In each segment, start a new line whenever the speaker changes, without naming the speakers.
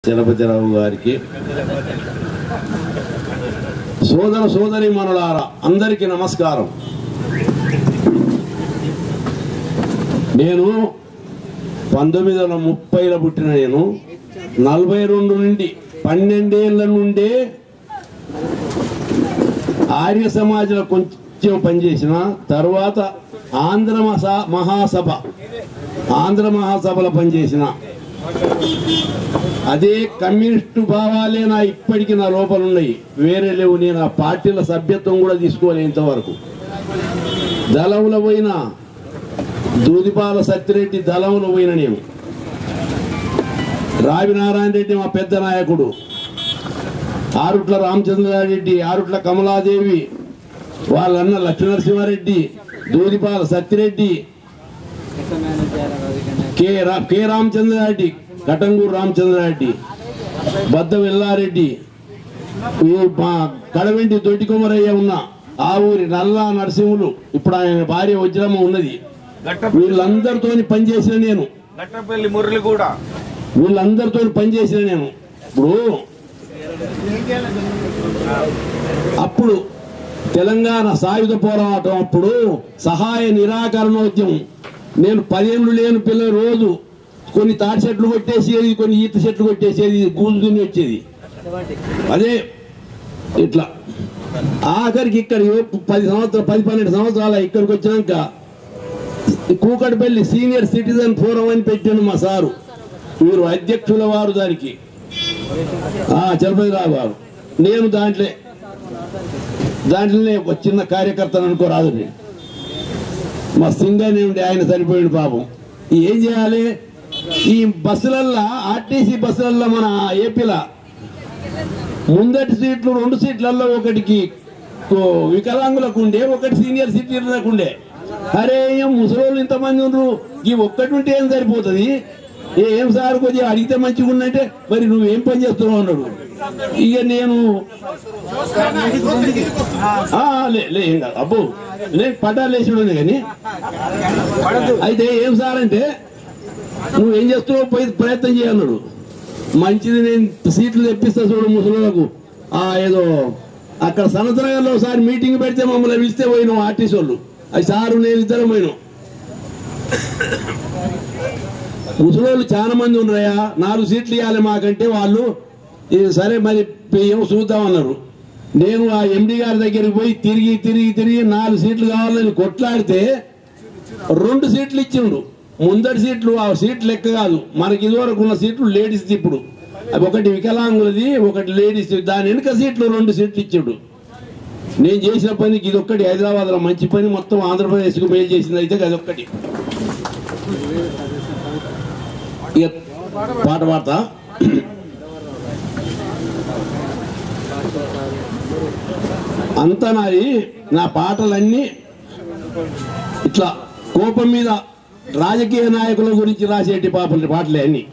చలపతిరావు గారికి సోదర సోదరి మనులారా అందరికీ నమస్కారం నేను పంతొమ్మిది వందల ముప్పైలో పుట్టిన నేను నలభై రెండు నుండి పన్నెండేళ్ల నుండే ఆర్య సమాజంలో కొంచెం పనిచేసిన తర్వాత ఆంధ్ర మహా- మహాసభ ఆంధ్ర మహాసభలో పనిచేసిన అదే కమ్యూనిస్టు భావాలే నా ఇప్పటికీ నా లోపల ఉన్నాయి వేరే లేవు నేను ఆ పార్టీల సభ్యత్వం కూడా తీసుకోలే ఇంతవరకు దళముల పోయిన దూదిపాల సత్యరెడ్డి దళముల పోయిన నేను రావి నారాయణ రెడ్డి మా పెద్ద నాయకుడు ఆరుట్ల రామచంద్రారెడ్డి ఆరుట్ల కమలాదేవి వాళ్ళన్న లక్ష్మీనరసింహారెడ్డి దూదిపాల సత్యరెడ్డి కె రా- కె రామచంద్రారెడ్డి కటంగూరు రామచంద్రారెడ్డి బద్ద వెల్లారెడ్డి ఈ మా కడవెంటి దొడ్డి కుమరయ్య ఉన్న ఆ ఊరి నల్లా నరసింహులు ఇప్పుడు ఆయన భార్య వజ్రమ్మ ఉన్నది వీళ్ళందరితోని పనిచేసిన నేను
గట్టపల్లి మురళి కూడా
వీళ్ళందరితో పనిచేసిన నేను ఇప్పుడు అప్పుడు తెలంగాణ సాయుధ పోరాటం అప్పుడు సహాయ నిరాకరణోద్యమం నేను పదేళ్ళు లేని పిల్లలు రోజు కొన్ని తాటి చెట్లు కొట్టేసేది కొన్ని ఈత చెట్లు కొట్టేసేది గూజుకుని వచ్చేది అదే ఇట్లా ఆఖరికి ఇక్కడ పది సంవత్సరాలు పది పన్నెండు సంవత్సరాల ఇక్కడికి వచ్చినాక కూకట్పల్లి సీనియర్ సిటిజన్ ఫోరం అని పెట్టాను మా సారు వీరు అధ్యక్షుల వారు దానికి ఆ చలపతిరావు గారు నేను దాంట్లో దాంట్లోనే ఒక చిన్న కార్యకర్తను అనుకోరాదు నేను మా సింగని ఉండి ఆయన చనిపోయిన పాపం ఏం చేయాలి ఈ బస్సులల్లో ఆర్టీసీ బస్సులల్లో మన ఏపీలో ముందటి సీట్లు రెండు సీట్లలో ఒకటికి కో- వికలాంగులకు ఉండే ఒకటి సీనియర్ సిటిజన్లకు ఉండే అరే ఏం ముసలోళ్ళు ఇంతమంది ఉండరు ఈ ఒక్కటి ఉంటే ఏం సరిపోతుంది ఏ ఏం సార్ కొద్దిగా అడిగితే మంచిగా ఉన్నట్టే మరి నువ్వేం పని చేస్తున్నావు అన్నాడు ఇక నేను ఆ, లే లే ఏం కాదు అబ్బో నేను పట్టాలు వేసి ఉండే కానీ అయితే ఏం సార్ అంటే నువ్వేం చేస్తున్నావు పోయి ప్రయత్నం చేయన్నాడు మంచిది నేను సీట్లు తెప్పిస్తా చూడు ముసలిలకు ఆ ఏదో అక్కడ సనతనగర్లో ఒకసారి మీటింగ్ పెడితే మమ్మల్ని పిలిస్తే పోయినాం ఆర్టీసీ వాళ్ళు అది సారు నేను ఇద్దరం పోయినాం ముసలోళ్ళు చాలా మంది ఉన్నాయా నాలుగు సీట్లు ఇవ్వాలి మాకంటే వాళ్ళు ఇది సరే మరి ఏమో చూద్దాం అన్నారు నేను ఆ ఎండి గారి దగ్గరికి పోయి తిరిగి తిరిగి తిరిగి నాలుగు సీట్లు కావాలని కొట్లాడితే రెండు సీట్లు ఇచ్చిండు ముందటి సీట్లు ఆ సీట్లు లెక్క కాదు మనకి ఇదివరకు ఉన్న సీట్లు లేడీస్ ఇప్పుడు అవి ఒకటి వికలాంగులది ఒకటి లేడీస్ దాని వెనుక సీట్లు రెండు సీట్లు ఇచ్చిండు నేను చేసిన పనికి ఇది ఒక్కటి హైదరాబాద్లో మంచి పని మొత్తం ఆంధ్రప్రదేశ్కు మేలు చేసింది అయితే అది ఒక్కటి ఇక పాట పాడతా అంతా నాది నా పాటలన్నీ ఇట్లా కోపం మీద రాజకీయ నాయకుల గురించి రాసేటి పాపలు పాటలే అన్ని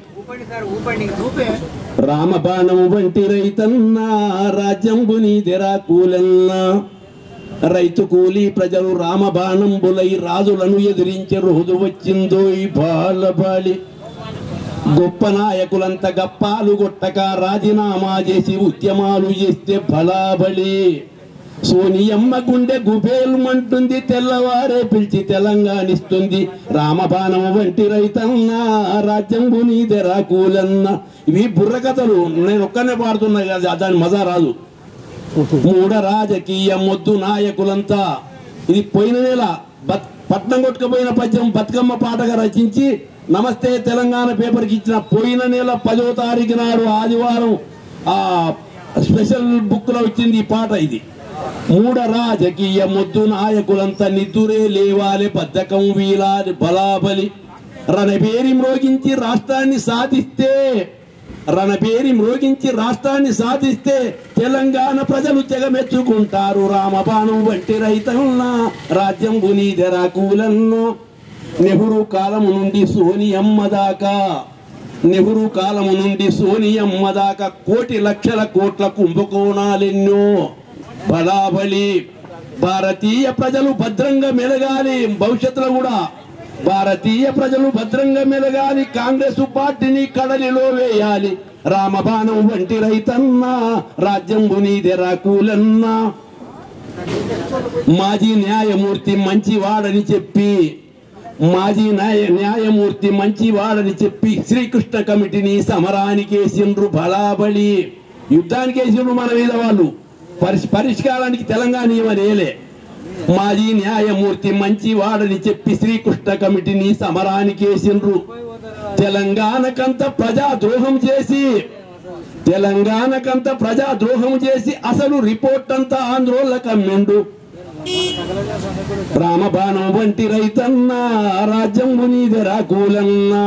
రామబాణము వంటి రైతన్నా రాజ్యంబు నీదెరా కూలన్నా రైతు కూలి ప్రజలు రామబాణంబులై రాజులను ఎదిరించే రోజు వచ్చిందో ఈ బాలబాలి గొప్ప నాయకులంత గప్పాలు కొట్టక రాజీనామా చేసి ఉద్యమాలు చేస్తే బలాబలి సోనియమ్మ గుండె గుబేలుమంటుంది తెల్లవారే పిలిచి తెలంగాణిస్తుంది రామబాణం వంటి రైతన్న రాజ్యంబు నీదెరా కూలన్న ఇవి బుర్రకథలు నేను ఒక్కనే పాడుతున్నా కదా దాని మజా రాదు మూడ రాజకీయ మొద్దు నాయకులంతా ఇది పోయిన నెల బత్- పట్నం కొట్టుకుపోయిన పద్యం బతుకమ్మ పాటగా రచించి నమస్తే తెలంగాణ పేపర్కి ఇచ్చిన పోయిన నెల పదో తారీఖు నాడు ఆదివారం ఆ స్పెషల్ బుక్ లో వచ్చింది ఈ పాట ఇది మూడ రాజకీయ మొద్దు నాయకులంతా నిద్దురే లేవాలి బద్ధకం వీలాలి బలాబలి రణబేరి మ్రోగించి రాష్ట్రాన్ని సాధిస్తే రణబేరి మ్రోగించి రాష్ట్రాన్ని సాధిస్తే తెలంగాణ ప్రజలు తెగమెచ్చుకుంటారు రామబాణం వంటి రైతన్నా రాజ్యం గునీదెరా కూలన్నా నెహ్రూ కాలము నుండి సోనియమ్మ దాకా నెహ్రూ కాలము నుండి సోనియమ్మ దాకా కోటి లక్షల కోట్ల కుంభకోణాలెన్నో బలాబలి భారతీయ ప్రజలు భద్రంగా మెలగాలి భవిష్యత్తులో కూడా భారతీయ ప్రజలు భద్రంగా మెలగాలి కాంగ్రెస్ పార్టీని కడలిలో వేయాలి రామబాణం వంటి రైతన్న రాజ్యం నీదెరా కూలన్నా మాజీ న్యాయమూర్తి మంచివాడని చెప్పి మాజీ న్యాయ న్యాయమూర్తి మంచివాడని చెప్పి శ్రీకృష్ణ కమిటీని సమరానికి వేసిండ్రు బలాబలి యుద్ధానికి వేసిండ్రు మన మీద వాళ్ళు పరిష్ పరిష్కారానికి తెలంగాణ ఏమని వేయలే మాజీ న్యాయమూర్తి మంచివాడని చెప్పి శ్రీకృష్ణ కమిటీని సమరానికి వేసిండ్రు తెలంగాణకంత ప్రజా ద్రోహం చేసి తెలంగాణకంత ప్రజా ద్రోహం చేసి అసలు రిపోర్ట్ అంతా ఆంధ్రోళ్ళ కమ్మిండు రామబాణం వంటి రైతన్న రాజ్యం నీదెరా కూలన్నా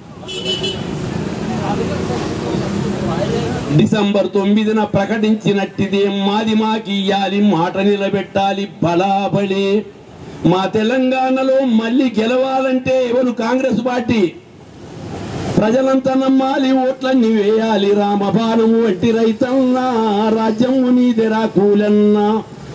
డిసెంబర్ తొమ్మిదిన ప్రకటించినట్టిదే మాది మాకి ఇయ్యాలి మాట నిలబెట్టాలి బలాబలి మా తెలంగాణలో మళ్ళీ గెలవాలంటే ఎవరు కాంగ్రెస్ పార్టీ ప్రజలంతా నమ్మాలి ఓట్లన్నీ వేయాలి రామబాణము వంటి రైతన్నా రాజ్యము నీదెరా కూలన్నా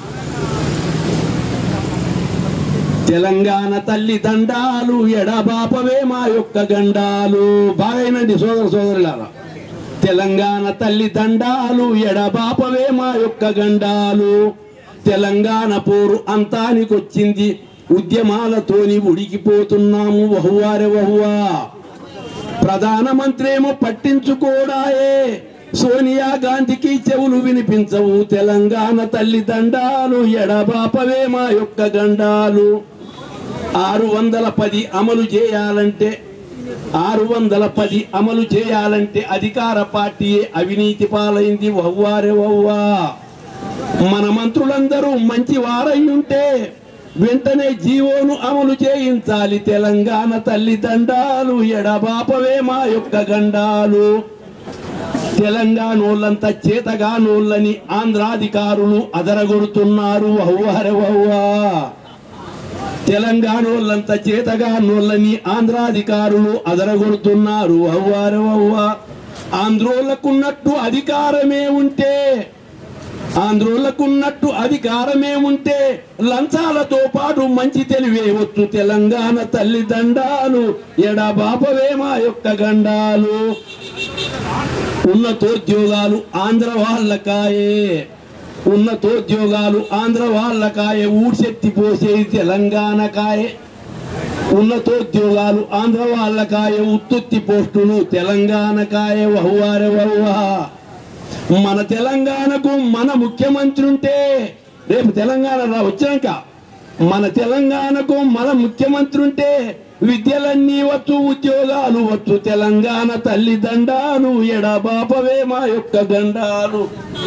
తెలంగాణ తల్లి దండాలు ఎడబాపవే మా యొక్క గండాలు బాగైనండి సోదర సోదరులారా తెలంగాణ తల్లి దండాలు ఎడబాపవే మా యొక్క గండాలు తెలంగాణ పోరు అంతానికొచ్చింది ఉద్యమాలతోని ఉడికిపోతున్నాము వహువారే వహువా ప్రధానమంత్రి ఏమో పట్టించుకోడాయే సోనియా గాంధీకి చెవులు వినిపించవు తెలంగాణ తల్లి దండాలు ఎడబాపవే మా యొక్క గండాలు ఆరు వందల పది అమలు చేయాలంటే ఆరు వందల పది అమలు చేయాలంటే అధికార పార్టీయే అవినీతి పాలైంది వవ్వారే వవ్వా మన మంత్రులందరూ మంచి వారై ఉంటే వెంటనే జీవోను అమలు చేయించాలి తెలంగాణ తల్లి దండాలు ఎడబాపవే మా యొక్క గండాలు తెలంగాణోళ్ళంతా చేతగానోళ్ళని ఆంధ్రాధికారులు అదరగొడుతున్నారు వహ్వారే వహ్వా తెలంగాణోళ్ళంతా చేతగానోళ్ళని ఆంధ్రాధికారులు అదరగొడుతున్నారు వహ్వారే వహ్వా ఆంధ్రోళ్ళకున్నట్టు అధికారమే ఉంటే ఆంధ్రోళ్ళకున్నట్టు అధికారమే ఉంటే లంచాలతో పాటు మంచి తెలివే వచ్చు తెలంగాణ తల్లి దండాలు ఎడబాపవే మా యొక్క గండాలు ఉన్నతోద్యోగాలు ఆంధ్ర వాళ్ళకాయే ఉన్నతోద్యోగాలు ఆంధ్ర వాళ్ళకాయే ఊడ్చెత్తి పోసేది తెలంగాణకాయే ఉన్నతోద్యోగాలు ఆంధ్ర వాళ్ళకాయే ఉత్తుత్తి పోస్టులు తెలంగాణకాయే వహువారే వహువా మన తెలంగాణకు మన ముఖ్యమంత్రి ఉంటే రేపు తెలంగాణ రా వచ్చినాక మన తెలంగాణకు మన ముఖ్యమంత్రి ఉంటే విద్యలన్నీ వచ్చు ఉద్యోగాలు వచ్చు తెలంగాణ తల్లి దండాలు ఎడబాపవే మా యొక్క గండాలు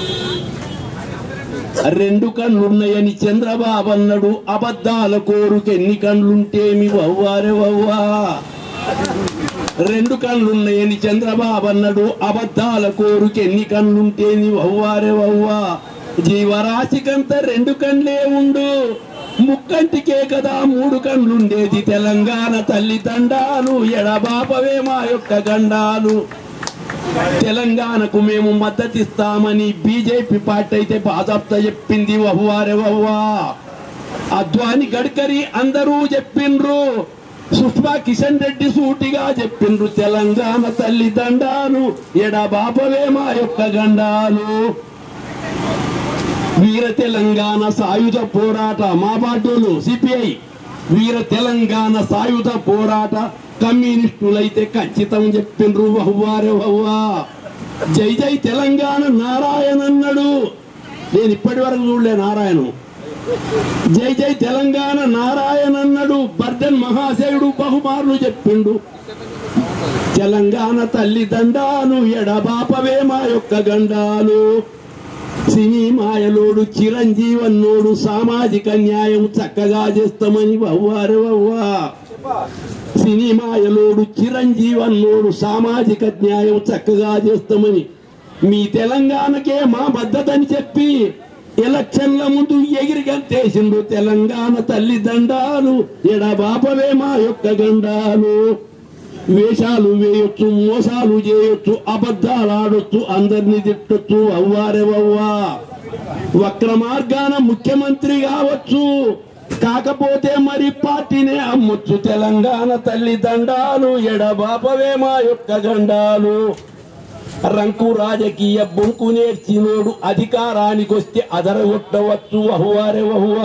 రెండు కళ్ళున్నాయని చంద్రబాబు అన్నాడు అబద్ధాల కోరుకు ఎన్ని కళ్ళుంటేమి వవ్వారే వవ్వా రెండు కళ్ళున్నాయని చంద్రబాబు అన్నాడు అబద్ధాల కోరుకు ఎన్ని కళ్ళుంటేని వవ్వారే వవ్వా జీవరాశికంత రెండు కళ్ళే ఉండు ముక్కంటికే కదా మూడు కళ్ళుండేది తెలంగాణ తల్లి తండాలు ఎడబాపవే మా యొక్క గండాలు తెలంగాణకు మేము మద్దతిస్తామని బీజేపీ పార్టీ అయితే బాధాప్త చెప్పింది వహ్వారే వహ్వా అద్వాని గడ్కరీ అందరూ చెప్పిండ్రు సుష్మా కిషన్ రెడ్డి సూటిగా చెప్పిండ్రు తెలంగాణ తల్లి దండాలు ఎడబాపవే మా యొక్క గండాలు వీర తెలంగాణ సాయుధ పోరాట మా పార్టీలు సిపిఐ వీర తెలంగాణ సాయుధ పోరాట కమ్యూనిస్టులైతే ఖచ్చితం చెప్పిండ్రు వహ్వారే వహ్వా జై జై తెలంగాణ నారాయణ అన్నాడు నేను ఇప్పటి వరకు చూడలే నారాయణ జై జై తెలంగాణ నారాయణ అన్నాడు బర్ధన్ మహాశయుడు బహుమార్లు చెప్పిండు తెలంగాణ తల్లి దండాలు ఎడబాపవే మా యొక్క గండాలు సినీ మాయలోడు చిరంజీవన్నోడు సామాజిక న్యాయం చక్కగా చేస్తామని వవ్వారు వవ్వా సినీ మాయలోడు చిరంజీవన్నోడు సామాజిక న్యాయం చక్కగా చేస్తామని మీ తెలంగాణకే మా మద్దతని చెప్పి ఎలక్షన్ల ముందు ఎగిరి గంతేసిండు తెలంగాణ తల్లి దండాలు ఎడబాపవే మా యొక్క గండాలు వేషాలు వేయొచ్చు మోసాలు చేయొచ్చు అబద్ధాలు ఆడొచ్చు అందరినీ తిట్టొచ్చు అవ్వారెవవ్వా వక్ర మార్గాన ముఖ్యమంత్రి కావచ్చు కాకపోతే మరి పార్టీనే అమ్మొచ్చు తెలంగాణ తల్లి దండాలు ఎడబాపవే మా యొక్క గండాలు రంకు రాజకీయ బొంకు నేర్చినోడు అధికారానికొస్తే అదరగొట్టవచ్చు వహువారే వహువా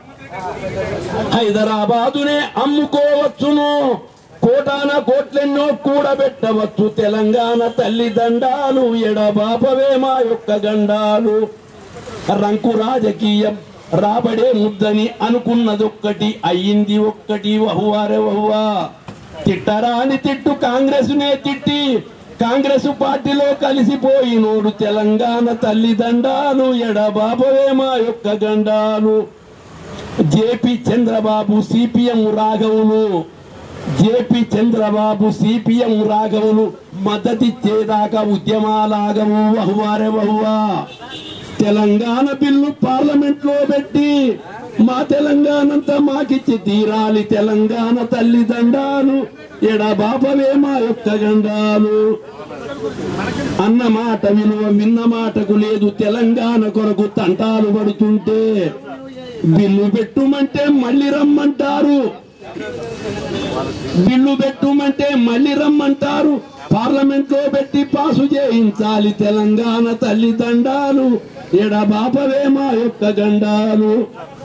హైదరాబాదునే అమ్ముకోవచ్చును కోటాన కోట్లెన్నో కూడబెట్టవచ్చు తెలంగాణ తల్లిదండాలు ఎడబాపవే మా యొక్క గండాలు రంకు రాజకీయం రాబడే ముద్దని అనుకున్నదొక్కటి అయ్యింది ఒక్కటి వహువారే వహువా తిట్టరాని తిట్టు కాంగ్రెస్ నే తిట్టి కాంగ్రెస్ పార్టీలో కలిసిపోయినోడు తెలంగాణ తల్లిదండాలు ఎడబాపవే మా యొక్క గండాలు JP Chandrababu CPM రాఘవులు JP Chandrababu CPM రాఘవులు మద్దతిచ్చేదాకా ఉద్యమాలాగవు వహువారే వహువా Telangana bill parliament లో పెట్టి మా తెలంగాణ అంతా మాకిచ్చి తీరాలి తెలంగాణ తల్లిదండాలు ఎడబాపవే మా యొక్క గండాలు అన్న మాట విలువ మిన్న మాటకు లేదు తెలంగాణ కొరకు తంటాలు పడుతుంటే బిల్లు పెట్టుమంటే మళ్ళీ రమ్మంటారు బిల్లు పెట్టుమంటే మళ్ళీ రమ్మంటారు పార్లమెంట్ లో పెట్టి పాసు చేయించాలి తెలంగాణ తల్లిదండాలు ఎడబాపవే మా యొక్క గండాలు